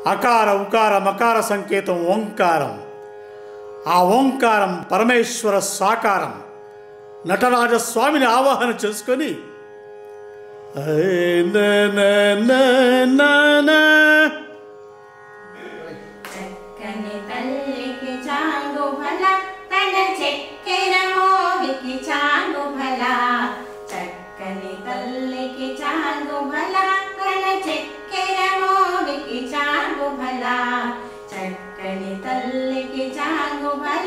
అకార ఉకార మకార సంకేతం ఓంకారం ఆ ఓంకారం పరమేశ్వర సాకారం నటరాజస్వామిని ఆవాహన చేసుకొని ఐ న న న న న. చక్కని తల్లికి చాంగు భల తన చక్కెర మోవికి చాంగు భల చక్కని తల్లికి చాంగు భల తన చక్కెర మోవికి చాంగు భల చక్కని తల్లికి చాంగు భల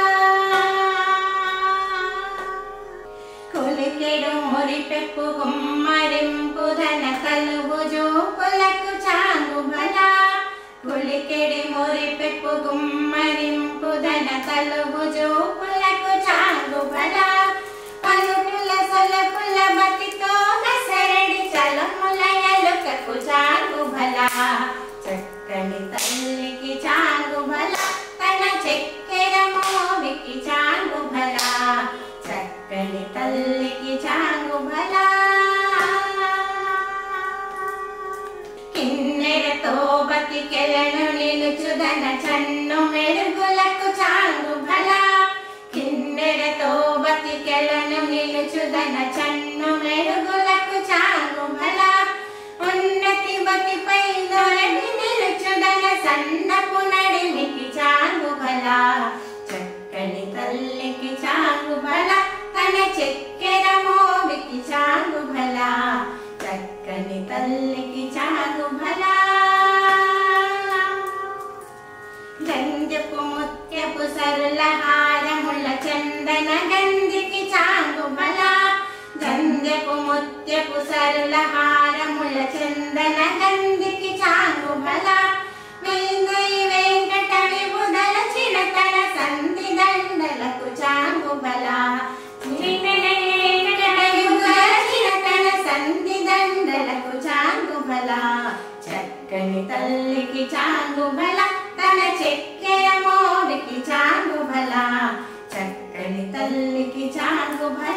కొలికెడు మురిపెప్పు గుమ్మరింపు ధన కలువు జోపులకు చాంగు భల కొలికెడి మురిపెప్పు గుమ్మరింపు ధన కలువు జోపులకు చాంగు భల పలుపుల సొలపుల బతితో నసరడి చలముల ఎలుకకు చాంగు భల చక్కని తల్లికి చాంగు భల తన చక్కెర మోవికి చాంగు భల చక్కని తల్లికి చాంగు భల కిన్నెరతో బతికెలను నిలుచుదన చన్ను మెరుగులకు చాంగు భల కిన్నెరతో బతికెలను నిలుచుదన చన్ను మెరుగులకు చాంగు భల ఉన్నతి బతిపై దొరడి నిలుచుదన సన్నపు నడిమికి చాంగు భల చక్కని తల్లికి చాంగు భల తన చక్కెర మోవికి చాంగు భల చక్కని తల్లికి చాంగు భల గంజపు ముత్యపు సరుల హారముల చందన గంజికి చాంగు బల గంజపు ముత్యపు సరుల హారముల చందన గంజికి చాంగు బల వెంగై వెంకట విబుదల చిరతల సంధి దండలకు చాంగు బల వెంకట విబుదల చిరతల సంధి దండలకు చాంగు బల చక్కని తల్లికి చాంగు బల తన చక్కెర మోడికి చాంగు బల చక్కని తల్లికి చాంగు బల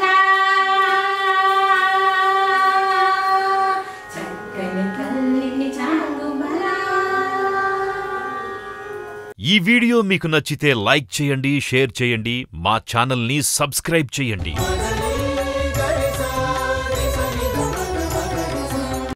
చక్కని తల్లికి చాంగు బల ఈ వీడియో మీకు నచ్చితే లైక్ చేయండి షేర్ చేయండి మా ఛానల్ని సబ్స్క్రైబ్ చేయండి